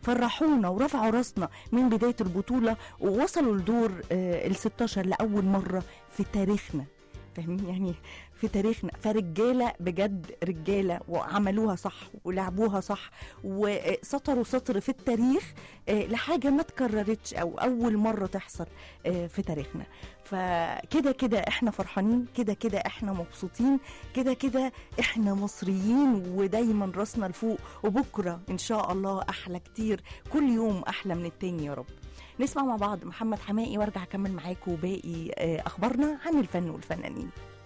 فرحونا ورفعوا راسنا من بدايه البطوله ووصلوا لدور ال 16 لاول مره في تاريخنا فاهمين يعني في تاريخنا فرجاله بجد رجاله وعملوها صح ولعبوها صح وسطروا سطر في التاريخ آه، لحاجه ما تكررتش او اول مره تحصل آه، في تاريخنا فكده كده احنا فرحانين كده كده احنا مبسوطين كده كده احنا مصريين ودايما راسنا لفوق وبكره ان شاء الله احلى كتير كل يوم احلى من التاني يا رب نسمع مع بعض محمد حمائي وارجع اكمل معاكم باقي آه، اخبارنا عن الفن والفنانين